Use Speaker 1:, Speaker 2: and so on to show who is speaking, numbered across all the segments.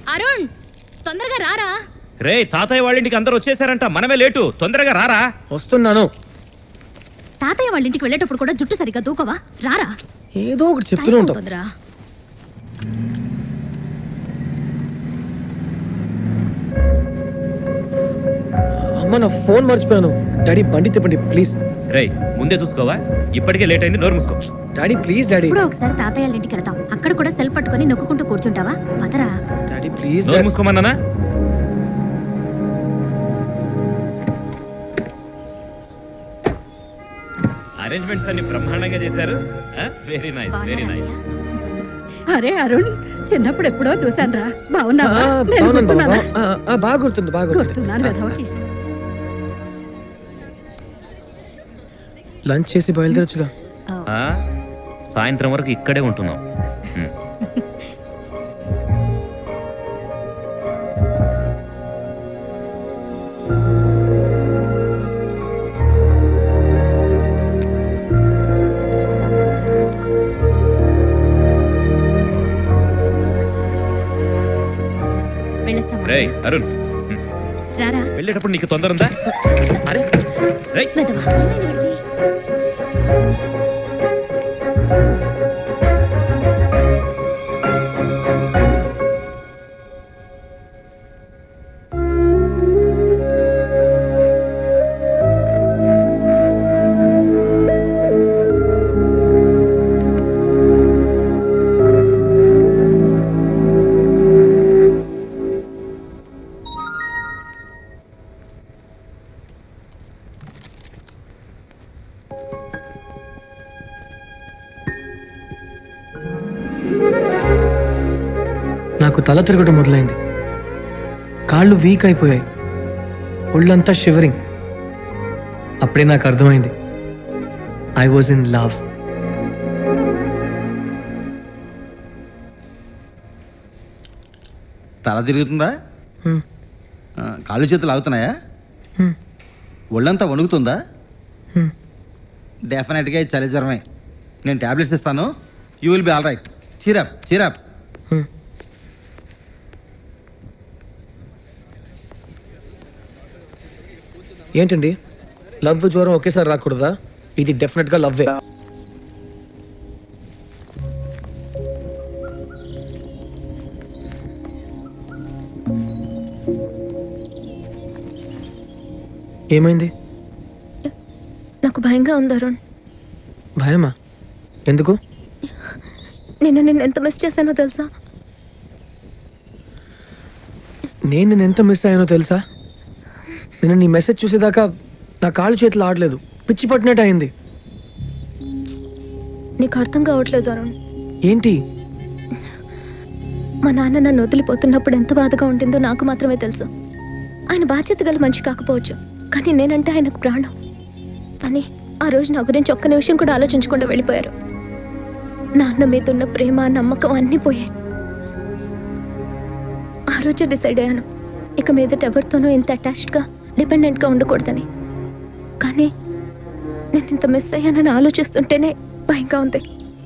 Speaker 1: అరుణ్ తొందరగా రారా
Speaker 2: రే తాతయ్య వాళ్ళ ఇంటికి అందరూ వచ్చేసారంట మనమే లేటు తొందరగా రారా
Speaker 3: వస్తున్నాను
Speaker 1: తాతయ్య వాళ్ళ ఇంటికి వెళ్ళేటప్పుడు కూడా జుట్టు సరిగ్గా దూకవా రారా
Speaker 3: ఏదో ఒకటి చెప్తూనే
Speaker 1: టైం
Speaker 3: ఉంటాం
Speaker 1: అవుతుందిరా.
Speaker 3: అమ్మ నా ఫోన్ మర్చిపోయాను డాడీ బండి తిప్పండి ప్లీజ్
Speaker 2: రే ముందే చూసుకోవా ఇప్పటికే లేట్ అయింది నోరు మూసుకో
Speaker 3: డాడీ ప్లీజ్ డాడీ
Speaker 1: ఇప్పుడు ఒకసారి తాతయ్య వాళ్ళ ఇంటికి వెళ్తాం అక్కడ కూడా సెల్ పట్టుకొని నొక్కుంటూ కూర్చుంటావా పదరా
Speaker 3: డాడీ ప్లీజ్
Speaker 2: నోరు మూసుకోమన్నానా అరేంజ్మెంట్స్ అన్ని బ్రహ్మాండంగా చేశారు వెరీ నైస్ వెరీ నైస్
Speaker 4: అరే అరుణ్ చిన్నప్పుడు ఎప్పుడో చూశాను రా బాగున్నావా నేను గుర్తున్నానా?
Speaker 3: బాగా గుర్తుంది బాగా గుర్తుంది
Speaker 4: గుర్తున్నాను వెధవకి
Speaker 3: లంచ్ చేసి బయలుదేరొచ్చుగా
Speaker 2: సాయంత్రం వరకు ఇక్కడే ఉంటున్నాం హ్మ్.
Speaker 1: వెళ్ళేస్తాం
Speaker 2: రే అరుణ్ హ్మ్.
Speaker 1: రారా
Speaker 2: వెళ్ళేటప్పుడు నీకు తొందర ఉందా అరే రే
Speaker 1: వెధవా ఏమైంది వీడికి?
Speaker 3: నాకు తల తిరగడం మొదలైంది కాళ్ళు వీక్ అయిపోయాయి ఒళ్ళంతా షివరింగ్ అప్పుడే నాకు అర్థమైంది ఐ వాజ్ ఇన్ లవ్
Speaker 5: తల తిరుగుతుందా ఆ, కాళ్ళు చేతులు ఆగుతున్నాయా ఒళ్ళంతా వణుకుతుందా డెఫినెట్గా ఇది చలి జ్వరమే నేను ట్యాబ్లెట్స్ ఇస్తాను you will be all right cheer up cheer up
Speaker 3: ఏంటండి లవ్ జ్వరం ఒకేసారి రాకూడదా ఇది డెఫినెట్గా లవ్వే ఏమైంది
Speaker 6: నాకు భయంగా ఉంది అరుణ్
Speaker 3: భయమా ఎందుకు
Speaker 6: నిన్న నేను ఎంత మిస్ చేశానో తెలుసా
Speaker 3: నేను నేను ఎంత మిస్ అయ్యానో తెలుసా నేను నీ మెసేజ్ చూసేదాకా నా కాళ్ళు చేతులు ఆడలేదు పిచ్చి పట్టినట్టు అయింది
Speaker 6: నీకు అర్థం కావట్లేదు అరుణ్
Speaker 3: ఏంటి
Speaker 6: మా నాన్న నన్ను వదిలిపోతున్నప్పుడు ఎంత బాధగా ఉంటుందో నాకు మాత్రమే తెలుసు ఆయన బాధ్యత గల మనిషి కాకపోవచ్చు కానీ నేనంటే ఆయనకు ప్రాణం అని ఆ రోజు నా గురించి ఒక్క నిమిషం కూడా ఆలోచించకుండా వెళ్ళిపోయారు నాన్న మీద ఉన్న ప్రేమ నమ్మకం అన్నీ పోయాయి ఆ రోజే డిసైడ్ అయ్యాను ఇక మీదట ఎవరితోనూ ఇంత అటాచ్డ్గా డిపెండెంట్గా ఉండకూడదని కానీ నేను ఇంత మిస్ అయ్యానని ఆలోచిస్తుంటేనే భయంగా ఉంది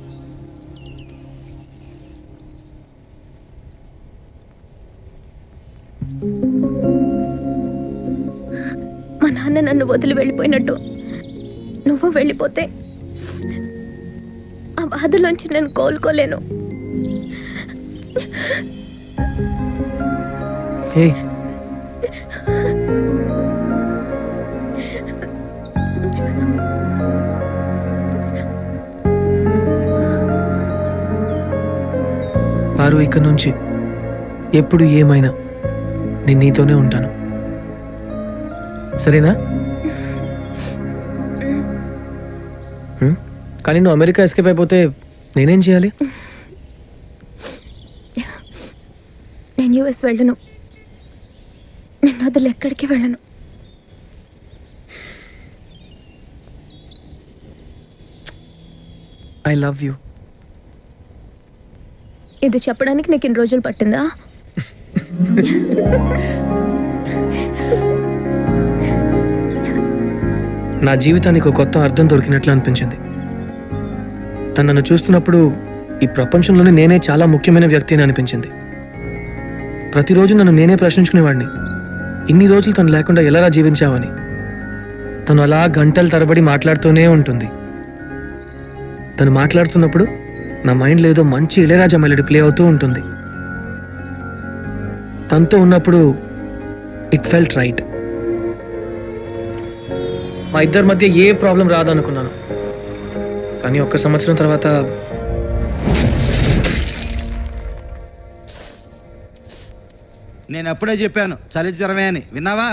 Speaker 6: మా నాన్న నన్ను వదిలి వెళ్ళిపోయినట్టు నువ్వు వెళ్ళిపోతే ఆ బాధలోంచి నేను కోలుకోలేను
Speaker 3: హే పారు ఇక నుంచి ఎప్పుడు ఏమైనా నేను నీతోనే ఉంటాను సరేనా హ్మ్? కానీ నువ్వు అమెరికా ఎస్కేప్ అయిపోతే నేనేం చేయాలి
Speaker 6: నేను యూఎస్ వెళ్ళను నిన్ను వదిలి ఎక్కడికి వెళ్ళను
Speaker 3: ఐ లవ్ యూ
Speaker 6: ఇది చెప్పడానికి నీకు ఇన్ని రోజులు పట్టిందా
Speaker 3: నా జీవితానికి ఒక కొత్త అర్థం దొరికినట్లు అనిపించింది తను నన్ను చూస్తున్నప్పుడు ఈ ప్రపంచంలోనే నేనే చాలా ముఖ్యమైన వ్యక్తి అని అనిపించింది ప్రతిరోజు నన్ను నేనే ప్రశ్నించుకునేవాడిని ఇన్ని రోజులు తను లేకుండా ఎలా జీవించావని తను అలా గంటల తరబడి మాట్లాడుతూనే ఉంటుంది తను మాట్లాడుతున్నప్పుడు నా మైండ్లో ఏదో మంచి ఇళయరాజా మెలడీ ప్లే అవుతూ ఉంటుంది తనతో ఉన్నప్పుడు ఇట్ ఫెల్ట్ రైట్ మా ఇద్దరి మధ్య ఏ ప్రాబ్లం రాదనుకున్నాను కానీ ఒక్క సంవత్సరం తర్వాత
Speaker 5: నేను అప్పుడే చెప్పాను చలి జ్వరమే అని విన్నావా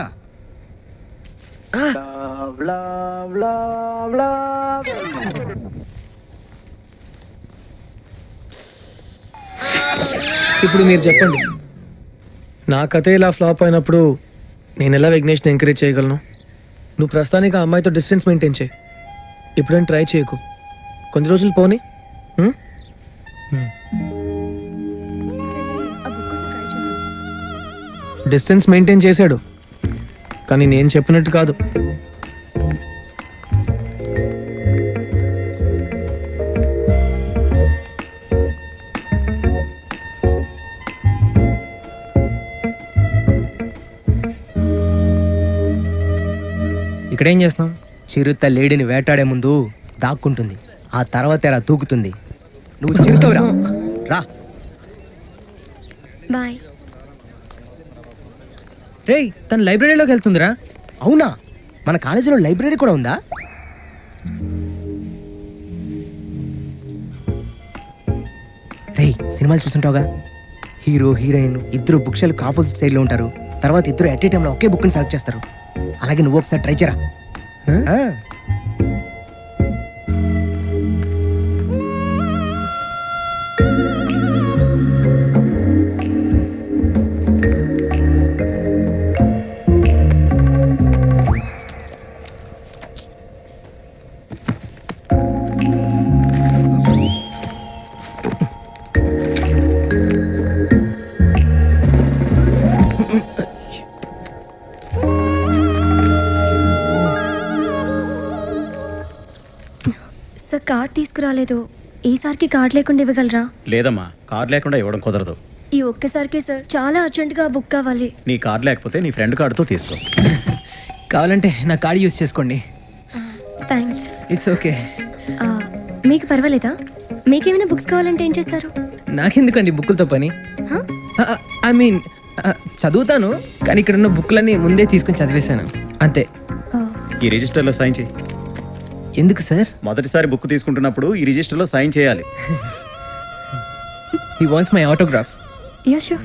Speaker 3: ఇప్పుడు మీరు చెప్పండి నా కథ ఇలా ఫ్లాప్ అయినప్పుడు నేను ఎలా విఘ్నేష్ని ఎంకరేజ్ చేయగలను నువ్వు ప్రస్తుతానికి ఆ అమ్మాయితో డిస్టెన్స్ మెయింటైన్ చేయి ఇప్పుడేం ట్రై చేయకు కొన్ని రోజులు పోని ఉం? డిస్టెన్స్ మెయింటైన్ చేశాడు కానీ నేను చెప్పినట్టు కాదు
Speaker 7: ఇక్కడేం చేస్తున్నాం చిరుత లేడిని వేటాడే ముందు దాక్కుంటుంది ఆ తర్వాత ఎలా దూకుతుంది నువ్వు చిరుతవురా రా
Speaker 6: బాయ్
Speaker 7: రేయ్ తన లైబ్రరీలోకి వెళ్తుందిరా అవునా మన కాలేజీలో లైబ్రరీ కూడా ఉందా రేయ్ సినిమాలు చూస్తుంటావుగా హీరో హీరోయిన్ ఇద్దరు బుక్ షెల్ఫ్ ఆపోజిట్ సైడ్లో ఉంటారు తర్వాత ఇద్దరు ఎట్ ఏ టైంలో ఒకే బుక్ని సెలెక్ట్ చేస్తారు అలాగే నువ్వు ఒకసారి ట్రై చేయరా ఆ.
Speaker 6: సార్ కార్డ్ తీసుకురాలేదు ఈసారికి కార్డ్ లేకుండా ఇవ్వగలరా
Speaker 2: లేదమ్మా కార్ లేకుండా ఇవ్వడం కుదరదు
Speaker 6: ఈ ఒక్కసారికి సార్ చాలా అర్జెంటుగా బుక్ కావాలి
Speaker 2: నీ కార్ లేకపోతే నీ ఫ్రెండ్ కార్డుతో తీసుకో
Speaker 7: కావాలంటే నా కార్డు యూస్ చేసుకోండి
Speaker 6: థ్యాంక్స్
Speaker 7: ఇట్స్ ఓకే
Speaker 6: మీకు పర్వాలేదా మీకేమైనా బుక్స్ కావాలంటే ఏం చేస్తారు
Speaker 7: నాకెందుకండి బుక్కులతో పని
Speaker 6: హ?
Speaker 7: ఐ మీన్ చదువుతాను కానీ ఇక్కడ ఉన్న బుక్లన్నీ ముందే తీసుకొని చదివేశాను అంతే
Speaker 6: ఆ,
Speaker 2: ఈ రిజిస్టర్లో సైన్ చేయి
Speaker 7: ఎందుకు సార్
Speaker 2: మొదటిసారి బుక్ తీసుకుంటున్నప్పుడు ఈ రిజిస్టర్లో సైన్ చేయాలి
Speaker 7: he wants my autograph
Speaker 6: yeah sure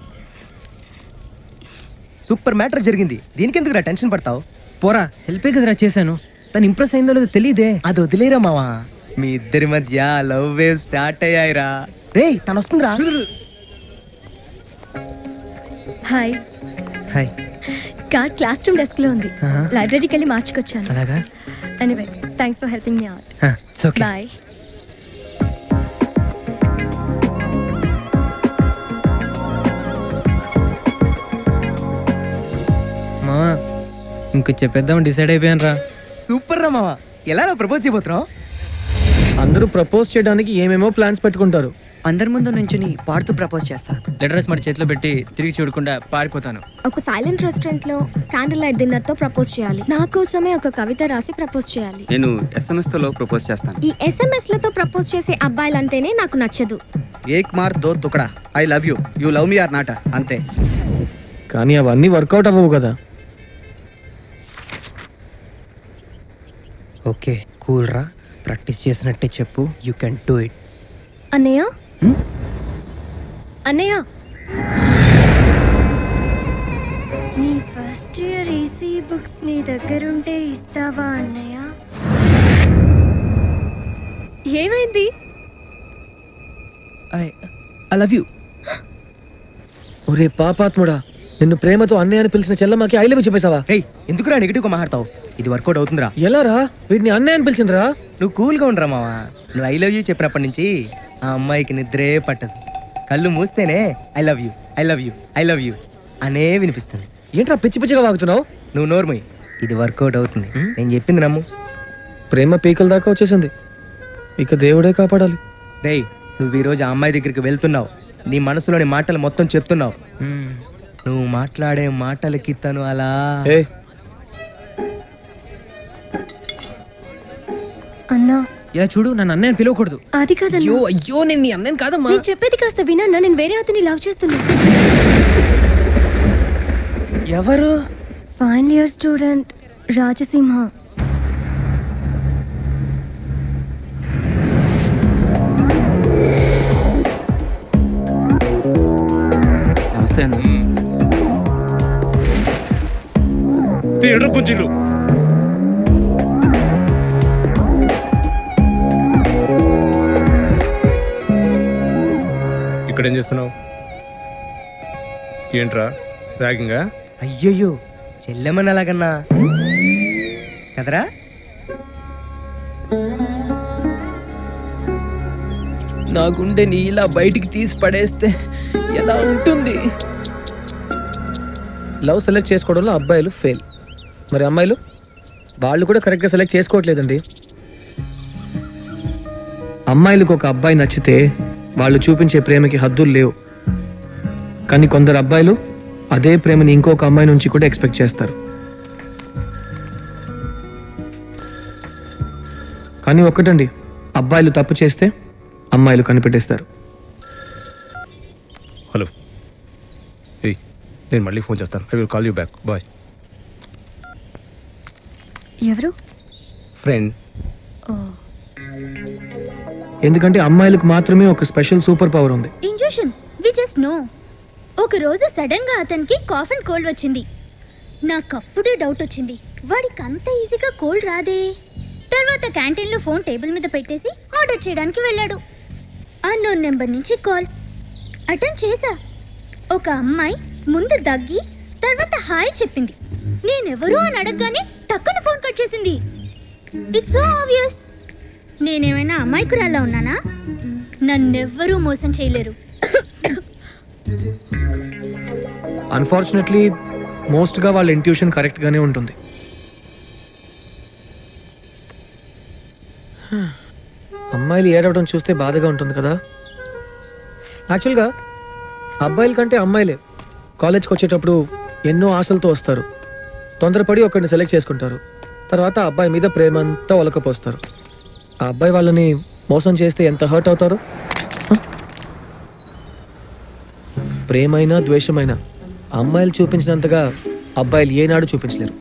Speaker 7: super matter జరిగింది దీనికి ఎందుకు టెన్షన్ పడతావు పోరా హెల్పే కదరా చేశాను తను ఇంప్రెస్ అయిందో లేదో తెలియదే అది వదిలేరా మావా మీ ఇద్దరి మధ్య లవ్ వేవ్ స్టార్ట్ అయ్యాయిరా రే తను వస్తుందిరా
Speaker 6: hi
Speaker 7: hi
Speaker 6: card classroom డెస్క్లో ఉంది
Speaker 7: ఆహా.
Speaker 6: లైబ్రరీకి వెళ్ళి మార్చుకొచ్చాను
Speaker 7: అలాగా
Speaker 6: anyway thanks for helping me out
Speaker 7: it's okay
Speaker 6: bye
Speaker 7: మావా ఇంకో చెప్పేద్దాం డిసైడ్ అయిపోయాను రా సూపర్ రా మావా ఎలా ప్రపోజ్ చేయబోతున్నావు
Speaker 3: అందరూ ప్రపోజ్ చేయడానికి ఏమేమో ప్లాన్స్ పెట్టుకుంటారు
Speaker 8: అందరి ముందు నుంచుని పాడుతూ ప్రపోజ్ చేస్తాను
Speaker 7: లెటర్స్ మరి చేతిలో పెట్టి తిరిగి చూడకుండా పారిపోతాను
Speaker 9: ఒక సైలెంట్ రెస్టారెంట్ లో క్యాండిల్ లైట్ డిన్నర్ తో ప్రపోజ్ చేయాలి నా కోసమే ఒక కవిత రాసి ప్రపోజ్ చేయాలి
Speaker 10: నేను ఎస్ఎంఎస్ తో ప్రపోజ్ చేస్తాను
Speaker 9: ఈ ఎస్ఎంఎస్ లతో ప్రపోజ్ చేసే అబ్బాయిలంటేనే నాకు నచ్చదు
Speaker 8: ఏక్ మార్ దో తుకడా I love you you love me or not అంతే
Speaker 3: కానీ అవన్నీ వర్కౌట్ అవ్వవు కదా
Speaker 7: ఓకే కూల్ రా ప్రాక్టీస్ చేసినట్టే చెప్పు యూ కెన్ డూ ఇట్
Speaker 6: అన్నయ్య అన్నయ్య నీ ఫస్ట్ ఇయర్ ఈసీ బుక్స్ నీ దగ్గరుంటే ఇస్తావా అన్నయ్య ఏమైంది
Speaker 7: ఐ ఐ లవ్ యూ
Speaker 3: ఒరే పాపాత్ముడా నిన్ను ప్రేమతో అన్నయ్య అని పిలిచిన చెల్లమ్మకి ఐ లవ్ చెప్పేశావా
Speaker 7: రేయ్ ఎందుకురా నెగిటివ్గా మాట్లాడతావు ఇది వర్కౌట్ అవుతుందిరా
Speaker 3: ఎలా రా వీడిని అన్నయ్య అని పిలిచిందిరా
Speaker 7: నువ్వు కూల్గా ఉండరా మావా నువ్వు ఐ లవ్ యూ చెప్పినప్పటి నుంచి ఆ అమ్మాయికి నిద్రే పట్టదు కళ్ళు మూస్తేనే I love you I love you I love you అనే వినిపిస్తుంది
Speaker 3: ఏంట్రా పిచ్చి పిచ్చిగా వాగుతున్నావు
Speaker 7: నువ్వు నోర్మోయ్ ఇది వర్కౌట్ అవుతుంది నేను చెప్పింది నమ్ము
Speaker 3: ప్రేమ పీకల దాకా వచ్చేసింది ఇక దేవుడే కాపాడాలి
Speaker 7: రేయ్ నువ్వు ఈరోజు ఆ అమ్మాయి దగ్గరికి వెళ్తున్నావు నీ మనసులోని మాటలు మొత్తం చెప్తున్నావు నువ్వు మాట్లాడే మాటలకి తను అలా
Speaker 3: ఏ
Speaker 9: అన్నా
Speaker 7: ఇలా చూడు నన్ను అన్నయ్యని పిలవకూడదు
Speaker 9: అది కాదన్నా
Speaker 7: అయ్యో అయ్యో నేను నీ అన్నయ్యని కాదమ్మా
Speaker 9: నేను చెప్పేది కాస్త వినన్నా నేను వేరే అతని లవ్ చేస్తున్నా
Speaker 7: ఎవరు
Speaker 9: ఫైనల్ ఇయర్ స్టూడెంట్ రాజసింహ
Speaker 10: నమస్తే అన్న
Speaker 2: తీయడం కొంచెం
Speaker 11: ఇక్కడ ఏం చేస్తున్నావు ఏంట్రా ర్యాగింగా
Speaker 7: అయ్యయ్యో చెల్లెమని అలాగన్నా కదరా నా గుండె నీ ఇలా బయటికి తీసి పడేస్తే ఎలా ఉంటుంది
Speaker 3: లవ్ సెలెక్ట్ చేసుకోవడంలో అబ్బాయిలు ఫెయిల్ మరి అమ్మాయిలు వాళ్ళు కూడా కరెక్ట్గా సెలెక్ట్ చేసుకోవట్లేదండి అమ్మాయిలకు ఒక అబ్బాయి నచ్చితే వాళ్ళు చూపించే ప్రేమకి హద్దులు లేవు కానీ కొందరు అబ్బాయిలు అదే ప్రేమని ఇంకొక అమ్మాయి నుంచి కూడా ఎక్స్పెక్ట్ చేస్తారు కానీ ఒక్కటండి అబ్బాయిలు తప్పు చేస్తే అమ్మాయిలు కనిపెట్టేస్తారు
Speaker 11: హలో ఏయ్ నేను మళ్ళీ ఫోన్ చేస్తాను I will call you back bye
Speaker 9: ఎవరు
Speaker 11: ఫ్రెండ్
Speaker 3: ఎందుకంటే అమ్మాయిలకు మాత్రమే ఒక స్పెషల్ సూపర్ పవర్ ఉంది
Speaker 1: ఇంజెక్షన్ వి జస్ట్ నో ఒక రోజు సడన్ గా అతనికి కాఫ్ అండ్ కోల్డ్ వచ్చింది నాకప్పుడే డౌట్ వచ్చింది వాడికి అంత ఈజీగా కోల్డ్ రాదే తర్వాత క్యాంటీన్ లో ఫోన్ టేబుల్ మీద పెట్టేసి ఆర్డర్ చేయడానికి వెళ్ళాడు అన్నోన్ నెంబర్ నుంచి కాల్ అటెండ్ చేశా ఒక అమ్మాయి ముందు దగ్గి తర్వాత హాయ్ చెప్పింది నేనెవరు అని అడగగానే టక్కున ఫోన్ కట్ చేసింది ఇట్స్ సో ఆబ్వియస్ నేనేమైనా అమాయకురాల్లా ఉన్నానా నన్నెవ్వరూ మోసం చేయలేరు
Speaker 3: అన్ఫార్చునేట్లీ మోస్ట్గా వాళ్ళ ఇంట్యూషన్ కరెక్ట్గానే ఉంటుంది అమ్మాయిలు ఏడవడం చూస్తే బాధగా ఉంటుంది కదా యాక్చువల్గా అబ్బాయిల కంటే అమ్మాయిలే కాలేజ్కి వచ్చేటప్పుడు ఎన్నో ఆశలతో వస్తారు తొందరపడి ఒకరిని సెలెక్ట్ చేసుకుంటారు తర్వాత ఆ అబ్బాయి మీద ప్రేమంతా ఒలకపోస్తారు ఆ అబ్బాయి వాళ్ళని మోసం చేస్తే ఎంత హర్ట్ అవుతారు ప్రేమైనా ద్వేషమైనా అమ్మాయిలు చూపించినంతగా అబ్బాయిలు ఏనాడు చూపించలేరు